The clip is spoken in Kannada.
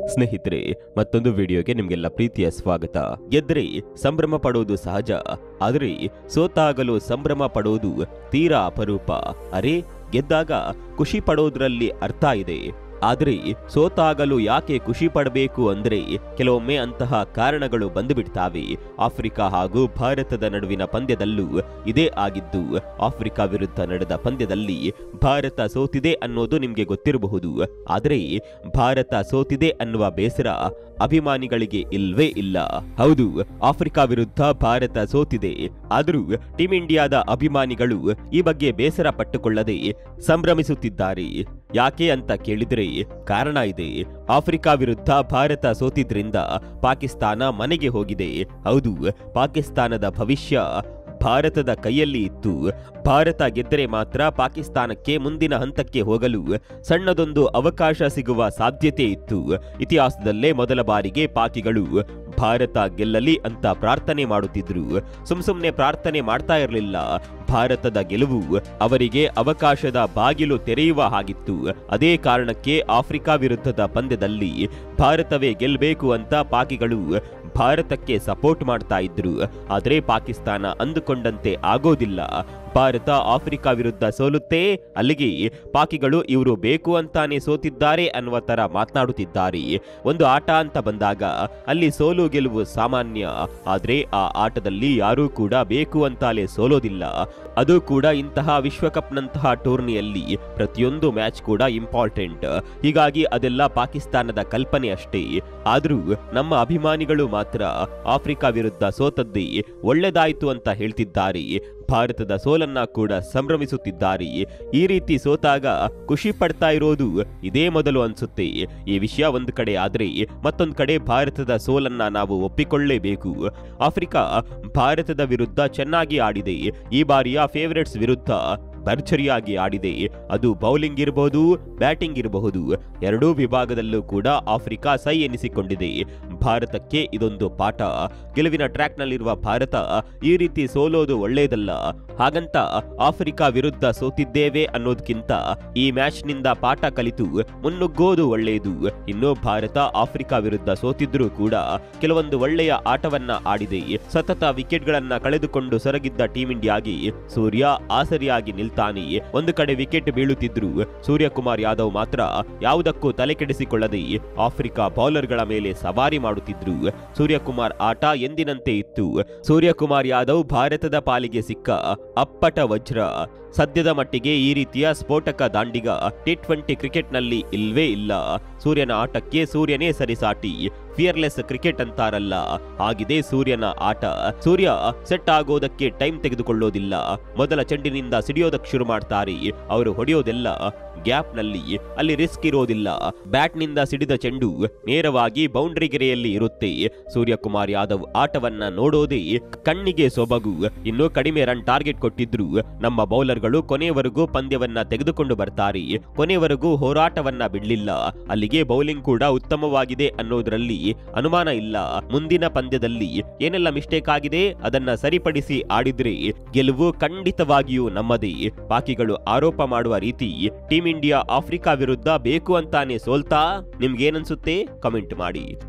ಸ್ನೇಹಿತರೆ ಮತ್ತೊಂದು ವಿಡಿಯೋಗೆ ನಿಮ್ಗೆಲ್ಲ ಪ್ರೀತಿಯ ಸ್ವಾಗತ ಗೆದ್ರೆ ಸಂಭ್ರಮ ಪಡೋದು ಸಹಜ ಆದರೆ ಸೋತಾಗಲು ಸಂಭ್ರಮ ಪಡೋದು ತೀರಾ ಅಪರೂಪ ಅರೆ ಗೆದ್ದಾಗ ಖುಷಿ ಪಡೋದ್ರಲ್ಲಿ ಅರ್ಥ ಇದೆ ಆದರೆ ಸೋತಾಗಲು ಯಾಕೆ ಖುಷಿ ಪಡಬೇಕು ಅಂದ್ರೆ ಕೆಲವೊಮ್ಮೆ ಅಂತಹ ಕಾರಣಗಳು ಬಂದುಬಿಡ್ತಾವೆ ಆಫ್ರಿಕಾ ಹಾಗೂ ಭಾರತದ ನಡುವಿನ ಪಂದ್ಯದಲ್ಲೂ ಇದೇ ಆಗಿದ್ದು ಆಫ್ರಿಕಾ ವಿರುದ್ಧ ನಡೆದ ಪಂದ್ಯದಲ್ಲಿ ಭಾರತ ಸೋತಿದೆ ಅನ್ನೋದು ನಿಮ್ಗೆ ಗೊತ್ತಿರಬಹುದು ಆದರೆ ಭಾರತ ಸೋತಿದೆ ಅನ್ನುವ ಬೇಸರ ಅಭಿಮಾನಿಗಳಿಗೆ ಇಲ್ವೇ ಇಲ್ಲ ಹೌದು ಆಫ್ರಿಕಾ ವಿರುದ್ಧ ಭಾರತ ಸೋತಿದೆ ಆದರೂ ಟೀಂ ಇಂಡಿಯಾದ ಅಭಿಮಾನಿಗಳು ಈ ಬಗ್ಗೆ ಬೇಸರ ಪಟ್ಟುಕೊಳ್ಳದೆ ಸಂಭ್ರಮಿಸುತ್ತಿದ್ದಾರೆ ಯಾಕೆ ಅಂತ ಕೇಳಿದ್ರೆ ಕಾರಣ ಇದೆ ಆಫ್ರಿಕಾ ವಿರುದ್ಧ ಭಾರತ ಸೋತಿದ್ರಿಂದ ಪಾಕಿಸ್ತಾನ ಮನೆಗೆ ಹೋಗಿದೆ ಹೌದು ಪಾಕಿಸ್ತಾನದ ಭವಿಷ್ಯ ಭಾರತದ ಕೈಯಲ್ಲಿ ಇತ್ತು ಭಾರತ ಗೆದ್ದರೆ ಮಾತ್ರ ಪಾಕಿಸ್ತಾನಕ್ಕೆ ಮುಂದಿನ ಹಂತಕ್ಕೆ ಹೋಗಲು ಸಣ್ಣದೊಂದು ಅವಕಾಶ ಸಿಗುವ ಸಾಧ್ಯತೆ ಇತ್ತು ಇತಿಹಾಸದಲ್ಲೇ ಮೊದಲ ಬಾರಿಗೆ ಪಾಕಿಗಳು ಭಾರತ ಗೆಲ್ಲಲಿ ಅಂತ ಪ್ರಾರ್ಥನೆ ಮಾಡುತ್ತಿದ್ರು ಸುಮ್ ಸುಮ್ನೆ ಪ್ರಾರ್ಥನೆ ಮಾಡ್ತಾ ಇರಲಿಲ್ಲ ಭಾರತದ ಗೆಲುವು ಅವರಿಗೆ ಅವಕಾಶದ ಬಾಗಿಲು ತೆರೆಯುವ ಹಾಗಿತ್ತು ಅದೇ ಕಾರಣಕ್ಕೆ ಆಫ್ರಿಕಾ ವಿರುದ್ಧದ ಪಂದ್ಯದಲ್ಲಿ ಭಾರತವೇ ಗೆಲ್ಲಬೇಕು ಅಂತ ಪಾಕಿಗಳು ಭಾರತಕ್ಕೆ ಸಪೋರ್ಟ್ ಮಾಡ್ತಾ ಇದ್ರು ಆದರೆ ಪಾಕಿಸ್ತಾನ ಅಂದುಕೊಂಡಂತೆ ಆಗೋದಿಲ್ಲ ಭಾರತ ಆಫ್ರಿಕಾ ವಿರುದ್ಧ ಸೋಲುತ್ತೆ ಅಲ್ಲಿಗೆ ಪಾಕಿಗಳು ಇವರು ಬೇಕು ಅಂತಾನೆ ಸೋತಿದ್ದಾರೆ ಅನ್ನುವ ತರ ಮಾತನಾಡುತ್ತಿದ್ದಾರೆ ಒಂದು ಆಟ ಅಂತ ಬಂದಾಗ ಅಲ್ಲಿ ಸೋಲು ಗೆಲುವು ಸಾಮಾನ್ಯ ಆದ್ರೆ ಆ ಆಟದಲ್ಲಿ ಯಾರೂ ಕೂಡ ಬೇಕು ಅಂತಾಲೆ ಸೋಲೋದಿಲ್ಲ ಅದು ಕೂಡ ಇಂತಹ ವಿಶ್ವಕಪ್ನಂತಹ ಟೂರ್ನಿಯಲ್ಲಿ ಪ್ರತಿಯೊಂದು ಮ್ಯಾಚ್ ಕೂಡ ಇಂಪಾರ್ಟೆಂಟ್ ಹೀಗಾಗಿ ಅದೆಲ್ಲ ಪಾಕಿಸ್ತಾನದ ಕಲ್ಪನೆ ಅಷ್ಟೇ ಆದರೂ ನಮ್ಮ ಅಭಿಮಾನಿಗಳು ಮಾತ್ರ ಆಫ್ರಿಕಾ ವಿರುದ್ಧ ಸೋತದ್ದೇ ಒಳ್ಳೆದಾಯ್ತು ಅಂತ ಹೇಳ್ತಿದ್ದಾರೆ ಭಾರತದ ಸೋಲನ್ನ ಕೂಡ ಸಂಭ್ರಮಿಸುತ್ತಿದ್ದಾರೆ ಈ ರೀತಿ ಸೋತಾಗ ಖುಷಿ ಪಡ್ತಾ ಇರೋದು ಇದೇ ಮೊದಲು ಅನ್ಸುತ್ತೆ ಈ ವಿಷಯ ಒಂದು ಕಡೆ ಆದ್ರೆ ಮತ್ತೊಂದು ಕಡೆ ಭಾರತದ ಸೋಲನ್ನ ನಾವು ಒಪ್ಪಿಕೊಳ್ಳೇಬೇಕು ಆಫ್ರಿಕಾ ಭಾರತದ ವಿರುದ್ಧ ಚೆನ್ನಾಗಿ ಆಡಿದೆ ಈ ಬಾರಿಯ ಫೇವರೇಟ್ಸ್ ವಿರುದ್ಧ ಭರ್ಜರಿಯಾಗಿ ಆಡಿದೆ ಅದು ಬೌಲಿಂಗ್ ಇರಬಹುದು ಬ್ಯಾಟಿಂಗ್ ಇರಬಹುದು ಎರಡೂ ವಿಭಾಗದಲ್ಲೂ ಕೂಡ ಆಫ್ರಿಕಾ ಸೈ ಎನಿಸಿಕೊಂಡಿದೆ ಭಾರತಕ್ಕೆ ಇದೊಂದು ಪಾಠ ಗೆಲುವಿನ ಟ್ರ್ಯಾಕ್ನಲ್ಲಿರುವ ಭಾರತ ಈ ರೀತಿ ಸೋಲೋದು ಒಳ್ಳೆಯದಲ್ಲ ಹಾಗಂತ ಆಫ್ರಿಕಾ ವಿರುದ್ಧ ಸೋತಿದ್ದೇವೆ ಅನ್ನೋದಕ್ಕಿಂತ ಈ ಮ್ಯಾಚ್ನಿಂದ ಪಾಠ ಕಲಿತು ಮುನ್ನುಗ್ಗೋದು ಒಳ್ಳೆಯದು ಇನ್ನು ಭಾರತ ಆಫ್ರಿಕಾ ವಿರುದ್ಧ ಸೋತಿದ್ರೂ ಕೂಡ ಕೆಲವೊಂದು ಒಳ್ಳೆಯ ಆಟವನ್ನ ಆಡಿದೆ ಸತತ ವಿಕೆಟ್ಗಳನ್ನ ಕಳೆದುಕೊಂಡು ಸೊರಗಿದ್ದ ಟೀಂ ಇಂಡಿಯಾಗೆ ಸೂರ್ಯ ಆಸರಿಯಾಗಿ ನಿಲ್ತಾನೆ ಒಂದು ಕಡೆ ವಿಕೆಟ್ ಬೀಳುತ್ತಿದ್ರು ಸೂರ್ಯಕುಮಾರ್ ಯಾದವ್ ಮಾತ್ರ ಯಾವುದಕ್ಕೂ ತಲೆ ಕೆಡಿಸಿಕೊಳ್ಳದೆ ಆಫ್ರಿಕಾ ಬೌಲರ್ಗಳ ಮೇಲೆ ಸವಾರಿ ಮಾಡುತ್ತಿದ್ರು ಸೂರ್ಯಕುಮಾರ್ ಆಟ ಎಂದಿನಂತೆ ಇತ್ತು ಸೂರ್ಯಕುಮಾರ್ ಯಾದವ್ ಭಾರತದ ಪಾಲಿಗೆ ಸಿಕ್ಕ ಅಪ್ಪಟ ವಜ್ರ ಸದ್ಯದ ಮಟ್ಟಿಗೆ ಈ ರೀತಿಯ ಸ್ಫೋಟಕ ದಾಂಡಿಗ ಟಿ ಟ್ವೆಂಟಿ ಕ್ರಿಕೆಟ್ನಲ್ಲಿ ಇಲ್ವೇ ಇಲ್ಲ ಸೂರ್ಯನ ಆಟಕ್ಕೆ ಸೂರ್ಯನೇ ಸರಿಸಾಟಿ ಫಿಯರ್ಲೆಸ್ ಕ್ರಿಕೆಟ್ ಅಂತಾರಲ್ಲ ಆಗಿದೆ ಸೂರ್ಯನ ಆಟ ಸೂರ್ಯ ಸೆಟ್ ಆಗೋದಕ್ಕೆ ಟೈಮ್ ತೆಗೆದುಕೊಳ್ಳೋದಿಲ್ಲ ಮೊದಲ ಚೆಂಡಿನಿಂದ ಸಿಡಿಯೋದಕ್ಕೆ ಶುರು ಮಾಡ್ತಾರೆ ಅವರು ಹೊಡೆಯೋದೆಲ್ಲ ಗ್ಯಾಪ್ ನಲ್ಲಿ ಅಲ್ಲಿ ರಿಸ್ಕ್ ಇರೋದಿಲ್ಲ ಬ್ಯಾಟ್ ನಿಂದ ಸಿಡಿದ ಚೆಂಡು ನೇರವಾಗಿ ಬೌಂಡ್ರಿ ಗೆರೆಯಲ್ಲಿ ಇರುತ್ತೆ ಸೂರ್ಯಕುಮಾರ್ ಯಾದವ್ ಆಟವನ್ನ ನೋಡೋದೇ ಕಣ್ಣಿಗೆ ಸೊಬಗು ಇನ್ನು ಕಡಿಮೆ ರನ್ ಟಾರ್ಗೆಟ್ ಕೊಟ್ಟಿದ್ರು ನಮ್ಮ ಬೌಲರ್ಗಳು ಕೊನೆಯವರೆಗೂ ಪಂದ್ಯವನ್ನ ತೆಗೆದುಕೊಂಡು ಬರ್ತಾರೆ ಕೊನೆಯವರೆಗೂ ಹೋರಾಟವನ್ನ ಬಿಡ್ಲಿಲ್ಲ ಅಲ್ಲಿಗೆ ಬೌಲಿಂಗ್ ಕೂಡ ಉತ್ತಮವಾಗಿದೆ ಅನ್ನೋದ್ರಲ್ಲಿ ಅನುಮಾನ ಇಲ್ಲ ಮುಂದಿನ ಪಂದ್ಯದಲ್ಲಿ ಏನೆಲ್ಲ ಮಿಸ್ಟೇಕ್ ಆಗಿದೆ ಅದನ್ನ ಸರಿಪಡಿಸಿ ಆಡಿದ್ರೆ ಗೆಲುವು ಖಂಡಿತವಾಗಿಯೂ ನಮ್ಮದೇ ಪಾಕಿಗಳು ಆರೋಪ ಮಾಡುವ ರೀತಿ ಟೀಂ ಇಂಡಿಯಾ ಆಫ್ರಿಕಾ ವಿರುದ್ಧ ಬೇಕು ಅಂತಾನೆ ಸೋಲ್ತಾ ನಿಮ್ಗೇನನ್ಸುತ್ತೆ ಕಮೆಂಟ್ ಮಾಡಿ